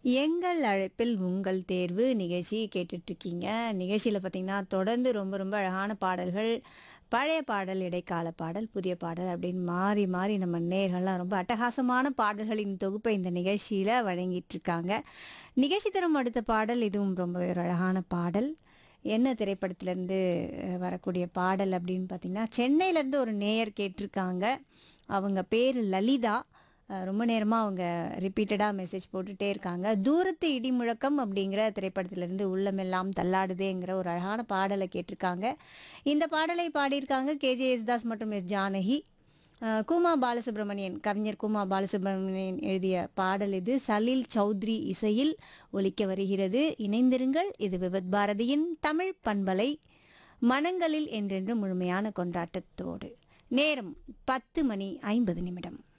எங்கள் அழைப்பில் உங்கள் தேர்வு நிகழ்ச்சி கேட்டுட்ருக்கீங்க நிகழ்ச்சியில் பார்த்தீங்கன்னா தொடர்ந்து ரொம்ப ரொம்ப அழகான பாடல்கள் பழைய பாடல் இடைக்கால பாடல் புதிய பாடல் அப்படின்னு மாறி மாறி நம்ம நேர்கள்லாம் ரொம்ப அட்டகாசமான பாடல்களின் தொகுப்பை இந்த நிகழ்ச்சியில் வழங்கிட்டு இருக்காங்க நிகழ்ச்சி தரும் அடுத்த பாடல் இதுவும் ரொம்ப ஒரு அழகான பாடல் என்ன திரைப்படத்திலேருந்து வரக்கூடிய பாடல் அப்படின்னு பார்த்தீங்கன்னா சென்னையிலேருந்து ஒரு நேயர் கேட்டிருக்காங்க அவங்க பேர் லலிதா அஹ் ரொம்ப நேரமாக அவங்க ரிப்பீட்டடாக மெசேஜ் போட்டுகிட்டே இருக்காங்க தூரத்து இடி முழக்கம் அப்படிங்கிற திரைப்படத்திலிருந்து உள்ளமெல்லாம் தள்ளாடுதேங்கிற ஒரு அழகான பாடலை கேட்டிருக்காங்க இந்த பாடலை பாடியிருக்காங்க கேஜே யேசுதாஸ் மற்றும் எஸ் ஜானகி அஹ் கூமா பாலசுப்ரமணியன் கவிஞர் கூமா பாலசுப்ரமணியன் எழுதிய பாடல் இது சலீல் சௌத்ரி இசையில் ஒலிக்க வருகிறது இணைந்திருங்கள் இது விவத் பாரதியின் தமிழ் பண்பலை மனங்களில் என்றென்று முழுமையான கொண்டாட்டத்தோடு நேரம் பத்து மணி ஐம்பது நிமிடம்